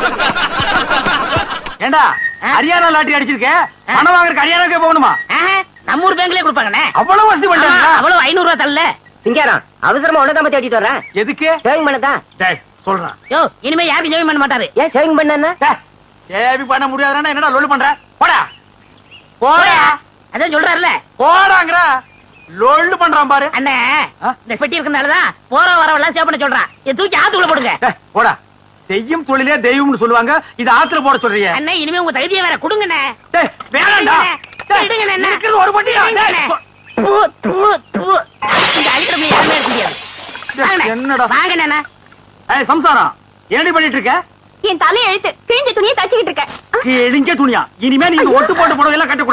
ஏண்டா ஆ? ஹரியானா லாட்டரி அடிச்சிருக்க ஆ. பணம் வாங்குறதுக்கு ஹரியானாக்கே போகணுமா ஆஹா, நம்ம ஊர் பேங்க்லயே கொடுப்பாங்கண்ணே அவ்வளவு வசதி ஆமா, பண்ணிட்டாங்க அவ்வளவு ஐநூறு ரூபா தரல சிங்காரம் அவசரமா உனதான் பத்தி ஓட்டிட்டு வர்றேன் எதுக்கு சேவிங் பண்ணதான் டேய் சொல்றேன் யோ இனிமே யாரும் ஜெயம் பண்ண மாட்டாரு ஏன் சேவிங் பண்ணா டேய், ஏபி பண்ண முடியாதுன்னா என்னடா லொல்லு பண்ற போடா போடா போயா அதான் சொல்றாருல போடாங்கற லொல்லு பண்றான் பாரு அண்ணே ஆ? இந்த பெட்டி இருக்கனாலதான் போற வரவெல்லாம் சேவ் பண்ண சொல்றான் இதை தூக்கி ஆத்துக்குள்ள போடுங்க டேய், போடா செய்யும் தொழிலே தெய்வம்னு சொல்லுவாங்க இது ஆத்துல போட சொல்றீங்க அண்ணே இனிமே உங்க தகுதியை வேற கொடுங்கண்ணே டேய் வேணாம்டா டேய், எடுங்கண்ணே, என்ன? இருக்கிறது ஒரு பட்டியா எடுங்கண்ணே. தூ, தூ, தூ. இந்த அழிக்கிற யாருமே இருக்க முடியாது வாங்கண்ணே. என்னடா? வாங்கண்ணே அண்ணா. ஏய் சம்சாரம் என்னடி பண்ணிட்டு இருக்க என் தலை எழுத்து கிழிஞ்ச துணியை தச்சுக்கிட்டு இருக்கேன் கிழிஞ்ச துணியா இனிமே நீ இந்த ஒட்டு போட்டு புடவை எல்லாம் கட்ட